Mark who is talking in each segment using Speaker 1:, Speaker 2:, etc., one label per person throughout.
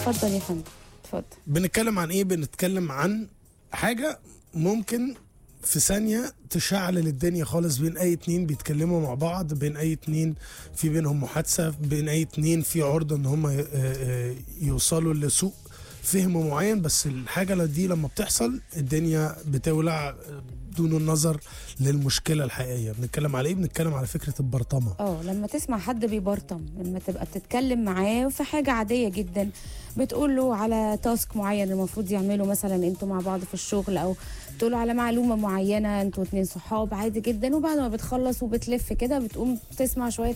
Speaker 1: اتفضل يا فندم اتفضل
Speaker 2: بنتكلم عن ايه بنتكلم عن حاجه ممكن في ثانية تشعلل الدنيا خالص بين أي اتنين بيتكلموا مع بعض بين أي اتنين في بينهم محادثة بين أي اتنين في عرضة إن هم ي- آه، يوصلوا لسوء فهم معين بس الحاجة دي لما بتحصل الدنيا بتولع دون النظر للمشكلة الحقيقية بنتكلم على ايه بنتكلم على فكرة البرطمة
Speaker 1: اه لما تسمع حد بيبرطم لما تبقى بتتكلم معاه في حاجه عاديه جدا بتقول له على تاسك معين المفروض يعمله مثلا انتوا مع بعض في الشغل او تقول له على معلومه معينه انتوا اتنين صحاب عادي جدا وبعد ما بتخلص وبتلف كده بتقوم تسمع شويه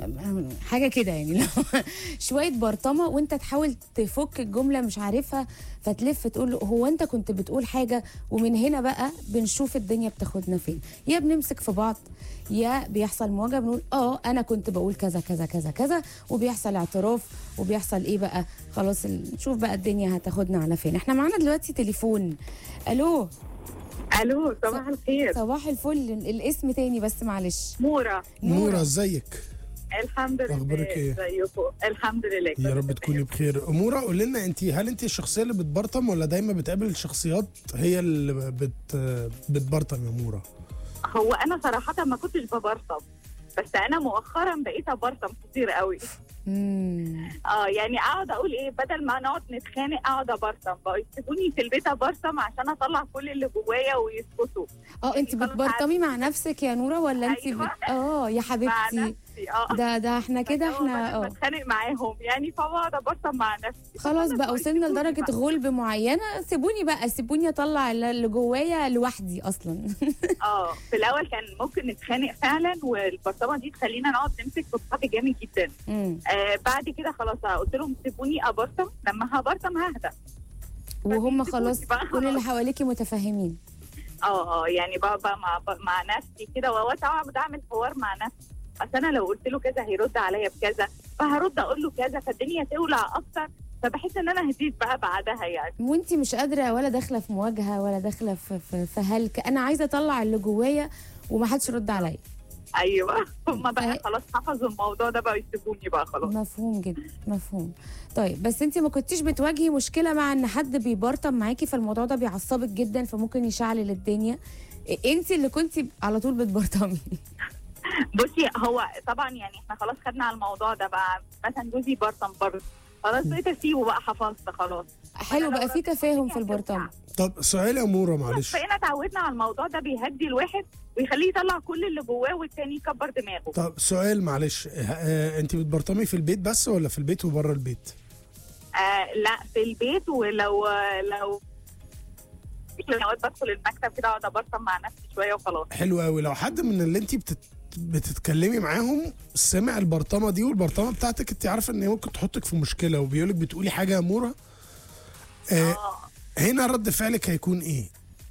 Speaker 1: حاجه كده يعني لو شويه برطمه وانت تحاول تفك الجمله مش عارفها فتلف تقول له هو انت كنت بتقول حاجه ومن هنا بقى بنشوف الدنيا بتاخدنا فين يا بنمسك في بعض يا بيحصل مواجهه بنقول اه انا كنت بقول كذا كذا كذا كذا وبيحصل اعتراف وبيحصل ايه بقى خلاص ال- نشوف بقى الدنيا هتاخدنا على فين احنا معانا دلوقتي تليفون الو
Speaker 3: الو صباح الخير
Speaker 1: صباح الفل الاسم تاني بس معلش
Speaker 3: مورا
Speaker 2: نورة ازيك
Speaker 3: الحمد لله
Speaker 2: أخبارك إيه؟
Speaker 3: ازيكم الحمد لله
Speaker 2: يا رب تكوني بخير اموره قول لنا انت هل انت الشخصيه اللي بتبرطم ولا دايما بتقابل شخصيات هي اللي بت بتبرطم يا اموره
Speaker 3: هو انا صراحه ما كنتش ببرطم بس انا مؤخرا بقيت ابرطم كتير قوي
Speaker 1: مم.
Speaker 3: اه يعني اقعد اقول ايه بدل ما نقعد نتخانق اقعد ابرطم بقى يسيبوني في البيت ابرطم عشان اطلع كل اللي جوايا ويسكتوا
Speaker 1: اه انت
Speaker 3: خلاص
Speaker 1: بتبرطمي مع نفسك يا نوره ولا انت
Speaker 3: أيوة.
Speaker 1: بت... اه يا
Speaker 3: مع
Speaker 1: حبيبتي
Speaker 3: نفسي اه
Speaker 1: ده ده احنا كده
Speaker 3: فاللي هو
Speaker 1: احنا
Speaker 3: بدل ما
Speaker 1: اه
Speaker 3: اتخانق معاهم يعني فبقعد ابرطم مع نفسي
Speaker 1: خلاص بقى
Speaker 3: خلاص،
Speaker 1: وصلنا
Speaker 3: سيبوني
Speaker 1: لدرجه
Speaker 3: بقى.
Speaker 1: غلب معينه سيبوني بقى سيبوني اطلع اللي جوايا لوحدي اصلا
Speaker 3: اه في الاول كان ممكن نتخانق فعلا والبرطمه دي تخلينا نقعد نمسك في بعض جامد جدا
Speaker 1: مم.
Speaker 3: آه بعد كده خلاص قلت لهم سيبوني ابرطم لما هبرطم ههدى
Speaker 1: وهم
Speaker 3: سيبوني
Speaker 1: خلاص
Speaker 3: بقى
Speaker 1: كل اللي
Speaker 3: خلاص.
Speaker 1: حواليكي متفاهمين
Speaker 3: اه اه يعني بقى, بقى مع, مع نفسي كده واوقات اقعد اعمل حوار مع نفسي بس انا لو قلت له كذا هيرد عليا بكذا فهرد اقول له كذا فالدنيا تولع اكتر فبحس ان انا هديت بقى بعدها يعني
Speaker 1: وانت مش قادره ولا داخله في مواجهه ولا داخله في في, في هلك انا عايزه اطلع اللي جوايا ومحدش يرد عليا
Speaker 3: ايوه هم بقى
Speaker 1: أي-
Speaker 3: خلاص حفظوا الموضوع ده بقى يسيبوني بقى خلاص
Speaker 1: مفهوم جدا مفهوم طيب بس انت ما كنتيش بتواجهي مشكله مع ان حد بيبرطم معاكي فالموضوع ده بيعصبك جدا فممكن يشعلل الدنيا انت اللي كنتي على طول بتبرطمي
Speaker 3: بصي هو طبعا يعني احنا خلاص خدنا على الموضوع ده بقى مثلا جوزي برطم برضه خلاص بقيت اسيبه بقى حفظت خلاص
Speaker 1: حلو بقى في تفاهم في البرطم
Speaker 2: طب سؤال يا اموره معلش
Speaker 3: بقينا اتعودنا على الموضوع ده بيهدي الواحد ويخليه يطلع كل اللي جواه والتاني يكبر دماغه
Speaker 2: طب سؤال معلش آه انت بتبرطمي في البيت بس ولا في البيت وبره البيت
Speaker 3: آه لا في البيت ولو لو اوقات بدخل المكتب كده اقعد ابرطم مع نفسي شويه وخلاص
Speaker 2: حلو قوي لو حد من اللي انت بتت... بتتكلمي معاهم سمع البرطمه دي والبرطمه بتاعتك انت عارفه ان هي ممكن تحطك في مشكله وبيقولك بتقولي حاجه يا اموره آه
Speaker 3: اه
Speaker 2: هنا رد فعلك هيكون ايه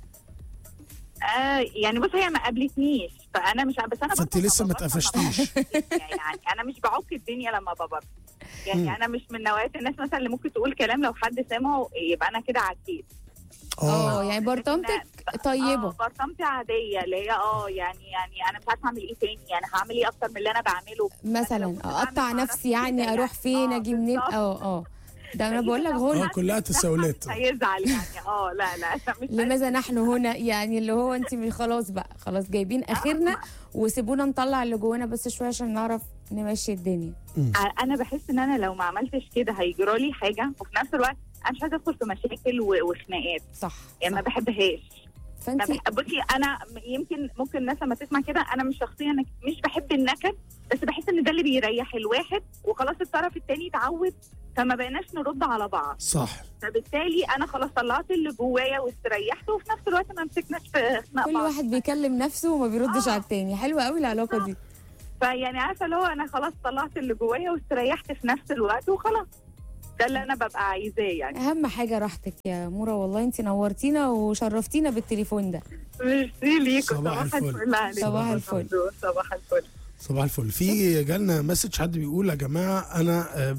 Speaker 3: آه يعني بص هي ما قابلتنيش فانا مش بس انا
Speaker 2: فانت
Speaker 3: برضه
Speaker 2: لسه ما
Speaker 3: ببرطم
Speaker 2: اتقفشتيش
Speaker 3: يعني انا مش بعك الدنيا لما ببرطم
Speaker 2: مم.
Speaker 3: يعني انا مش من نوعيه الناس مثلا اللي ممكن تقول كلام لو حد سمعه يبقى انا كده عكيت
Speaker 1: اه يعني برطمتك طيبه
Speaker 3: اه برطمتي عاديه اللي هي اه يعني يعني انا مش عارفه اعمل ايه تاني يعني هعمل ايه اكتر من اللي انا بعمله
Speaker 1: مثلا
Speaker 3: كنت
Speaker 1: اقطع
Speaker 3: بعمل مع
Speaker 1: نفسي
Speaker 3: نفسي
Speaker 1: يعني
Speaker 3: كده
Speaker 1: اروح
Speaker 3: يعني.
Speaker 1: فين
Speaker 3: آه،
Speaker 1: اجي منين
Speaker 3: بالظبط.
Speaker 1: اه اه ده انا
Speaker 3: فإذا
Speaker 1: بقول لك
Speaker 3: لو
Speaker 1: غلب
Speaker 2: اه كلها تساؤلات
Speaker 3: هيزعل يعني اه لا لا أنا مش
Speaker 1: لماذا نحن هنا يعني اللي هو انت خلاص بقى خلاص جايبين اخرنا وسيبونا نطلع اللي جوانا بس شويه عشان نعرف نمشي الدنيا
Speaker 3: انا بحس ان انا لو ما عملتش كده هيجرى لي حاجه وفي نفس الوقت انا مش عايزه ادخل في مشاكل و- وخناقات
Speaker 1: صح,
Speaker 3: يعني ما
Speaker 1: صح.
Speaker 3: بحبهاش ما
Speaker 1: فانت
Speaker 3: بح- بصي انا يمكن ممكن الناس لما تسمع كده انا مش شخصيا نك- مش بحب النكد بس بحس ان ده اللي بيريح الواحد وخلاص الطرف التاني اتعود فما بقيناش نرد على بعض
Speaker 2: صح
Speaker 3: فبالتالي انا خلاص طلعت اللي جوايا واستريحت وفي نفس الوقت ما مسكناش في خناق
Speaker 1: كل
Speaker 3: بعض
Speaker 1: واحد بيكلم نفسه وما بيردش
Speaker 3: آه.
Speaker 1: على التاني حلوه قوي العلاقه دي
Speaker 3: فيعني عارفه اللي هو انا خلاص طلعت اللي جوايا واستريحت في نفس الوقت وخلاص ده اللي انا ببقى عايزاه يعني
Speaker 1: اهم حاجه راحتك يا مورا والله انت نورتينا وشرفتينا بالتليفون ده
Speaker 3: ميرسي ليكم
Speaker 2: صباح الفل.
Speaker 3: عليكم.
Speaker 1: صباح الفل.
Speaker 3: صباح الفل
Speaker 2: صباح الفل في جالنا مسج حد بيقول يا جماعه انا آه،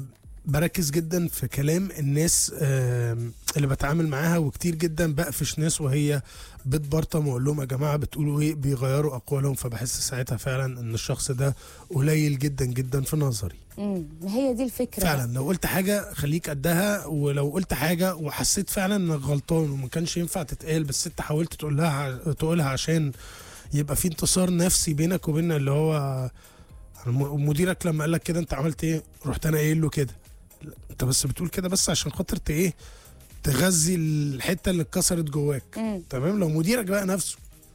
Speaker 2: بركز جدا في كلام الناس آم، اللي بتعامل معاها وكتير جدا بقفش ناس وهي بتبرطم واقول لهم يا جماعه بتقولوا ايه بيغيروا اقوالهم فبحس ساعتها فعلا ان الشخص ده قليل جدا جدا في نظري
Speaker 1: امم هي دي الفكره
Speaker 2: فعلا لو قلت حاجه خليك قدها ولو قلت حاجه وحسيت فعلا انك غلطان وما كانش ينفع تتقال بس انت حاولت تقول لها تقولها عشان يبقى في انتصار نفسي بينك وبين اللي هو الم- مديرك لما قال لك كده انت عملت ايه رحت انا قايل له كده لا، انت بس بتقول كده بس عشان خاطر ت- ايه تغذي الحته اللي اتكسرت جواك
Speaker 1: امم
Speaker 2: تمام لو مديرك بقى نفسه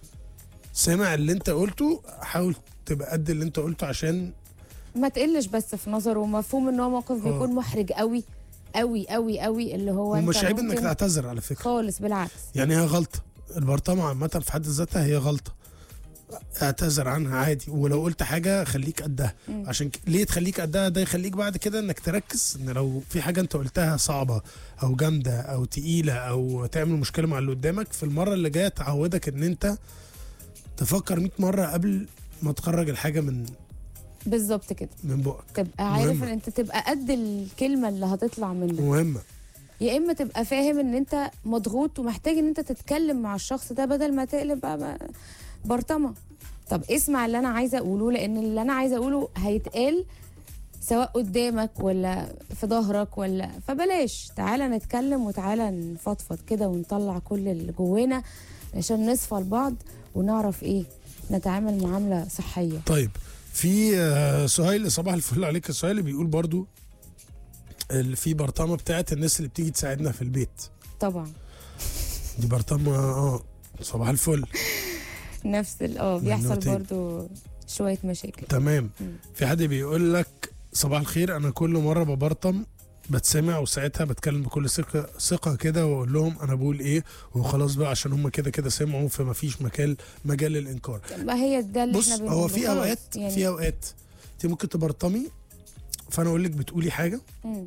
Speaker 2: سمع اللي انت قلته حاول تبقى قد اللي انت قلته عشان
Speaker 1: ما تقلش بس في نظره مفهوم ان هو موقف
Speaker 2: آه.
Speaker 1: بيكون محرج قوي قوي قوي قوي اللي هو انت
Speaker 2: ومش عيب انك
Speaker 1: ممكن-
Speaker 2: تعتذر على فكره
Speaker 1: خالص بالعكس
Speaker 2: يعني هي غلطه البرطمه عامه في حد ذاتها هي غلطه اعتذر عنها عادي ولو قلت حاجه خليك قدها
Speaker 1: مم.
Speaker 2: عشان ك... ليه تخليك قدها ده يخليك بعد كده انك تركز ان لو في حاجه انت قلتها صعبه او جامده او تقيله او تعمل مشكله مع اللي قدامك في المره اللي جايه تعودك ان انت تفكر 100 مره قبل ما تخرج الحاجه من
Speaker 1: بالظبط كده
Speaker 2: من بقك
Speaker 1: تبقى عارف
Speaker 2: مهمة.
Speaker 1: ان انت تبقى قد الكلمه اللي هتطلع منك
Speaker 2: مهمه
Speaker 1: يا اما تبقى فاهم ان انت مضغوط ومحتاج ان انت تتكلم مع الشخص ده بدل ما تقلب بقى بقى برطمه طب اسمع اللي انا عايزه اقوله لان اللي انا عايزه اقوله هيتقال سواء قدامك ولا في ظهرك ولا فبلاش تعالى نتكلم وتعالى نفضفض كده ونطلع كل اللي جوانا عشان نصفى لبعض ونعرف ايه نتعامل معامله صحيه
Speaker 2: طيب في آه، سهيل صباح الفل عليك يا سهيل بيقول برضو اللي في برطمه بتاعت الناس اللي بتيجي تساعدنا في البيت
Speaker 1: طبعا
Speaker 2: دي برطمه اه صباح الفل
Speaker 1: نفس ال- اه بيحصل
Speaker 2: منوتين.
Speaker 1: برضو شويه مشاكل
Speaker 2: تمام
Speaker 1: مم.
Speaker 2: في حد بيقول لك صباح الخير انا كل مره ببرطم بتسمع وساعتها بتكلم بكل ثقه ثقه كده واقول لهم انا بقول ايه وخلاص بقى عشان هم كده كده سمعوا فما فيش مجال مجال للانكار
Speaker 1: ما هي ده اللي
Speaker 2: بص
Speaker 1: احنا بنقوله
Speaker 2: هو في
Speaker 1: خلاص،
Speaker 2: اوقات
Speaker 1: يعني
Speaker 2: في اوقات انت ممكن تبرطمي فانا اقول لك بتقولي حاجه
Speaker 1: مم.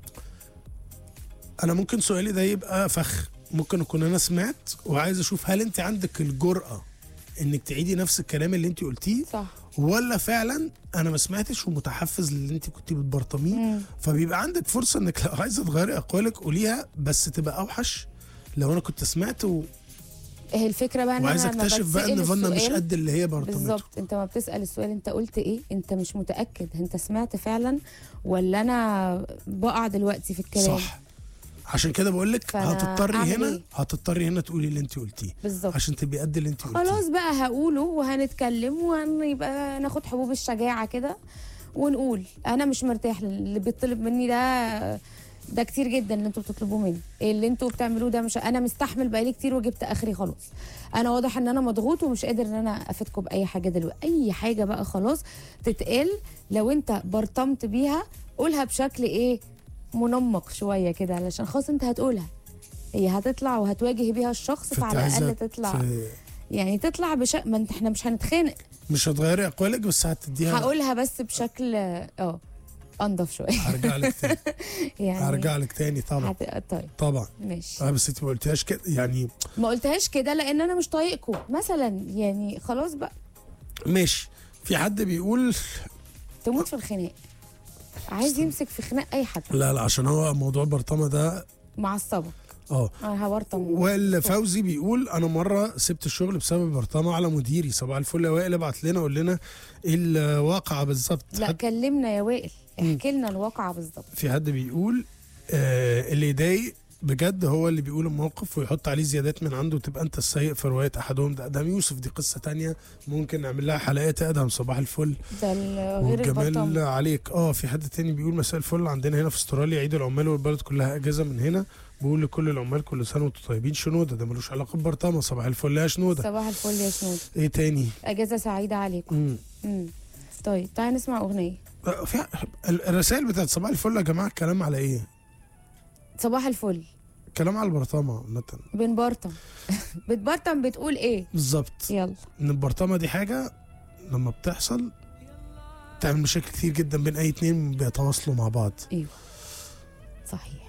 Speaker 2: انا ممكن سؤالي ده يبقى فخ ممكن اكون انا سمعت وعايز اشوف هل انت عندك الجرأة انك تعيدي نفس الكلام اللي انت قلتيه
Speaker 1: صح
Speaker 2: ولا فعلا انا ما سمعتش ومتحفز للي انت كنت بتبرطميه
Speaker 1: مم.
Speaker 2: فبيبقى عندك فرصة انك لو عايزة تغيري اقوالك قوليها بس تبقى اوحش لو انا كنت سمعت و...
Speaker 1: هي الفكره بقى ان
Speaker 2: وعايز
Speaker 1: انا لما
Speaker 2: اكتشف بقى ان
Speaker 1: بتسأل
Speaker 2: فانا مش
Speaker 1: السؤال-
Speaker 2: قد اللي هي برطمته
Speaker 1: بالظبط انت ما بتسال السؤال انت قلت ايه انت مش متاكد انت سمعت فعلا ولا انا بقع دلوقتي في الكلام
Speaker 2: صح عشان كده بقول لك
Speaker 1: فأنا
Speaker 2: هتضطري
Speaker 1: أعمل
Speaker 2: هنا
Speaker 1: إيه؟
Speaker 2: هتضطري هنا تقولي اللي انت قلتيه
Speaker 1: بالظبط
Speaker 2: عشان تبقي قد اللي انت قلتيه
Speaker 1: خلاص بقى هقوله وهنتكلم وهنبقى ناخد حبوب الشجاعه كده ونقول انا مش مرتاح اللي بيطلب مني ده ده كتير جدا اللي انتوا بتطلبوه مني اللي انتوا بتعملوه ده مش انا مستحمل بقالي كتير وجبت اخري خلاص انا واضح ان انا مضغوط ومش قادر ان انا افيدكم باي حاجه دلوقتي اي حاجه بقى خلاص تتقال لو انت برطمت بيها قولها بشكل ايه منمق شويه كده علشان خلاص انت هتقولها هي هتطلع وهتواجه بيها الشخص
Speaker 2: فانت
Speaker 1: فعلى
Speaker 2: عايزة
Speaker 1: الاقل تطلع
Speaker 2: ت-
Speaker 1: يعني تطلع بش ما انت احنا مش هنتخانق
Speaker 2: مش هتغيري اقوالك بس هتديها
Speaker 1: هقولها بس بشكل اه انضف شويه
Speaker 2: هرجع لك تاني
Speaker 1: يعني
Speaker 2: هرجع لك تاني طبعا
Speaker 1: هت... طيب
Speaker 2: طبعا
Speaker 1: ماشي
Speaker 2: اه بس انت ما قلتهاش كده يعني
Speaker 1: ما قلتهاش كده لان انا مش طايقكم مثلا يعني خلاص بقى
Speaker 2: ماشي في حد بيقول
Speaker 1: تموت في الخناق عايز يمسك في خناق اي حد
Speaker 2: لا لا عشان هو موضوع البرطمه ده
Speaker 1: معصبه
Speaker 2: اه
Speaker 1: انا هورطم
Speaker 2: والفوزي بيقول انا مره سبت الشغل بسبب البرطمه على مديري صباح الفل يا وائل ابعت لنا قول لنا ايه الواقعه بالظبط
Speaker 1: لا
Speaker 2: حد-
Speaker 1: كلمنا يا وائل احكي لنا الواقعه بالظبط
Speaker 2: في حد بيقول آه اللي يضايق بجد هو اللي بيقول الموقف ويحط عليه زيادات من عنده وتبقى انت السيء في روايه احدهم ده ادم يوسف دي قصه تانية ممكن نعمل لها حلقات يا ادهم صباح الفل
Speaker 1: ده ال- غير
Speaker 2: والجمال
Speaker 1: البرطم
Speaker 2: عليك اه في حد تاني بيقول مساء الفل عندنا هنا في استراليا عيد العمال والبلد كلها اجازه من هنا بقول لكل العمال كل سنه وانتم طيبين شنوده ده ملوش علاقه ببرطمه صباح الفل يا شنوده
Speaker 1: صباح الفل يا شنود
Speaker 2: ايه تاني
Speaker 1: اجازه سعيده عليكم
Speaker 2: مم.
Speaker 1: امم طيب تعالى نسمع اغنيه
Speaker 2: آه، في ال- الرسائل بتاعت صباح الفل يا جماعه الكلام على ايه؟
Speaker 1: صباح الفل
Speaker 2: كلام على البرطمه عامه
Speaker 1: بنبرطم بتبرطم بتقول ايه
Speaker 2: بالظبط
Speaker 1: يلا
Speaker 2: ان البرطمه دي حاجه لما بتحصل تعمل مشاكل كتير جدا بين اي اتنين بيتواصلوا مع بعض
Speaker 1: ايوه صحيح